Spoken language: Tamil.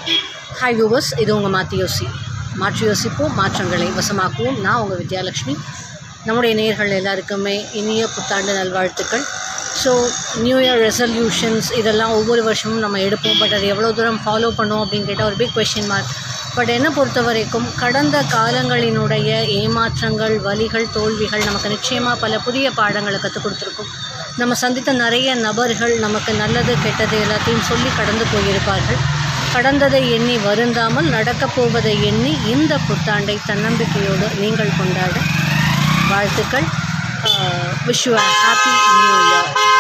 ஹாய் வியூவர்ஸ் இது உங்கள் மாற்றி யோசி மாற்றி யோசிப்போம் மாற்றங்களை வசமாக்குவோம் நான் உங்கள் வித்யாலக்ஷ்மி நம்முடைய நேயர்கள் எல்லாருக்குமே இனிய புத்தாண்டு நல்வாழ்த்துக்கள் ஸோ நியூ இயர் ரெசல்யூஷன்ஸ் இதெல்லாம் ஒவ்வொரு வருஷமும் நம்ம எடுப்போம் பட் அது எவ்வளோ தூரம் ஃபாலோ பண்ணுவோம் அப்படின்னு கேட்டால் ஒரு பிக் கொஷின் மார்க் பட் என்னை பொறுத்த வரைக்கும் கடந்த காலங்களினுடைய ஏமாற்றங்கள் வலிகள் தோல்விகள் நமக்கு நிச்சயமாக பல புதிய பாடங்களை கற்றுக் கொடுத்துருக்கும் நம்ம சந்தித்த நிறைய நபர்கள் நமக்கு நல்லது கெட்டது எல்லாத்தையும் சொல்லி கடந்து போயிருப்பார்கள் கடந்ததை எண்ணி வருந்தாமல் நடக்கப் போவதை எண்ணி இந்த புத்தாண்டை தன்னம்பிக்கையோடு நீங்கள் கொண்டாட வாழ்த்துக்கள் wish you happy new year